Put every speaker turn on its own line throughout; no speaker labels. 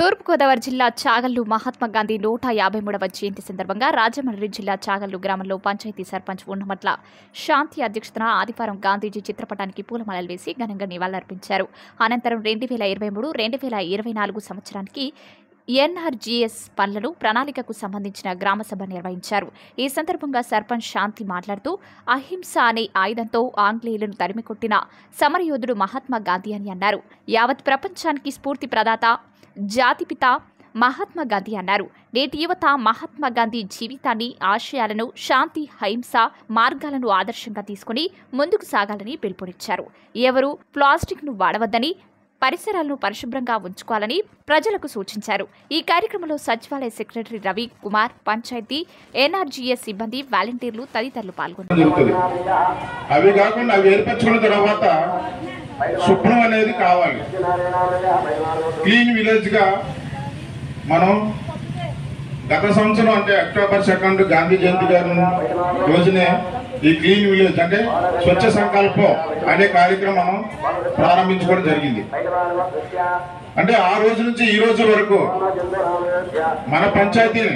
తూర్పుగోదావరి జిల్లా చాగల్లు మహాత్మా గాంధీ నూట యాభై మూడవ జయంతి సందర్భంగా రాజమండ్రి జిల్లా చాగల్లు గ్రామంలో పంచాయతీ సర్పంచ్ ఉన్నమట్ల శాంతి అధ్యక్షతన ఆదివారం గాంధీజీ చిత్రపటానికి పూలమాలలు వేసి ఘనంగా నివాళులర్పించారు అనంతరం రెండు వేల ఇరవై మూడు రెండు వేల ఇరవై నాలుగు సంవత్సరానికి ఎన్ఆర్జీఎస్ పనులను ప్రణాళికకు సంబంధించిన గ్రామ సభ నిర్వహించారు ఈ సందర్భంగా సర్పంచ్ శాంతి మాట్లాడుతూ అహింస అనే ఆయుధంతో ఆంగ్లేయులను తరిమికొట్టిన సమరయోధుడు మహాత్మా గాంధీ అని అన్నారు యావత్ ప్రపంచానికి స్ఫూర్తి ప్రదాత జాతిపిత మహాత్మా గాంధీ అన్నారు నేటి యువత మహాత్మా గాంధీ జీవితాన్ని ఆశయాలను శాంతి అహింస మార్గాలను ఆదర్శంగా తీసుకుని ముందుకు సాగాలని పిలుపునిచ్చారు ఎవరు ప్లాస్టిక్ను వాడవద్దని పరిసరాలను పరిశుభ్రంగా ఉంచుకోవాలని ప్రజలకు సూచించారు ఈ కార్యక్రమంలో సచివాలయ సెక్రటరీ రవి కుమార్ పంచాయతీ ఎన్ఆర్జీఎస్ సిబ్బంది వాలంటీర్లు తదితరులు పాల్గొన్నారు
జరుగుతుంది అవి కాకుండా అవి ఏర్పరచుకున్న తర్వాత శుభ్రం అనేది కావాలి క్లీన్ విలేజ్ గా మనం గత సంవత్సరం అంటే అక్టోబర్ సెకండ్ గాంధీ జయంతి గారు రోజునే ఈ క్లీన్ విలేజ్ అంటే స్వచ్ఛ సంకల్పం అనే కార్యక్రమం మనం ప్రారంభించుకోవడం జరిగింది అంటే ఆ రోజు నుంచి ఈ రోజు వరకు మన పంచాయతీని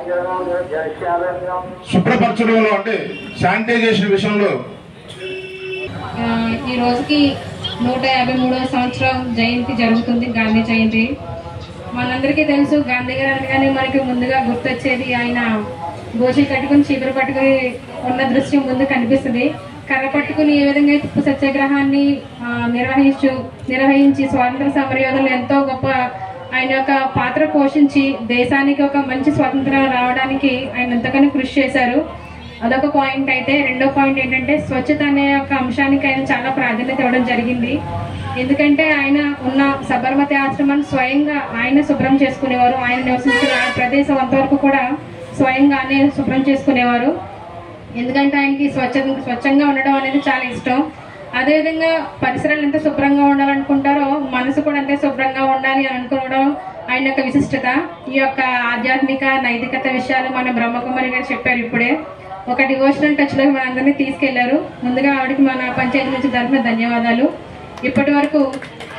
శుభ్రపరచడంలో అంటే శానిటైజేషన్ విషయంలో
ఆ, ఈ రోజుకి నూట యాభై మూడవ సంవత్సరం జయంతి జరుగుతుంది గాంధీ జయంతి మనందరికీ తెలుసు గాంధీ గారు అనగానే మనకి ముందుగా గుర్తొచ్చేది ఆయన గోషి కట్టుకుని చీపురు పట్టుకుని ఉన్న దృశ్యం ముందు కనిపిస్తుంది కర్ర పట్టుకుని ఏ విధంగా అయితే ఉప్పు సత్యాగ్రహాన్ని ఆ, నిర్వహించు నిర్వహించి స్వాతంత్ర సమరయోధులు ఎంతో గొప్ప ఆయన యొక్క పాత్ర పోషించి దేశానికి ఒక మంచి స్వాతంత్రం రావడానికి ఆయన ఎంతగానో కృషి చేశారు అదొక పాయింట్ అయితే రెండో పాయింట్ ఏంటంటే స్వచ్ఛత అనే ఒక అంశానికి ఆయన చాలా ప్రాధాన్యత ఇవ్వడం జరిగింది ఎందుకంటే ఆయన ఉన్న సబర్మతి ఆశ్రమాన్ని స్వయంగా ఆయన శుభ్రం చేసుకునేవారు ఆయన నివసించిన ఆ ప్రదేశం అంతవరకు కూడా స్వయంగానే శుభ్రం చేసుకునేవారు ఎందుకంటే ఆయనకి స్వచ్ఛ స్వచ్ఛంగా ఉండడం అనేది చాలా ఇష్టం అదేవిధంగా పరిసరాలు ఎంత శుభ్రంగా ఉండాలనుకుంటారో మనసు కూడా అంతే శుభ్రంగా ఉండాలి అని అనుకోవడం ఆయన యొక్క విశిష్టత ఈ యొక్క ఆధ్యాత్మిక నైతికత విషయాలు మన బ్రహ్మకుమారి గారు చెప్పారు ఇప్పుడే ఒక డివోషనల్ టచ్ లో మనందరినీ తీసుకెళ్లారు ముందుగా ఆవిడకి మన పంచాయతీ నుంచి తరఫున ధన్యవాదాలు ఇప్పటి వరకు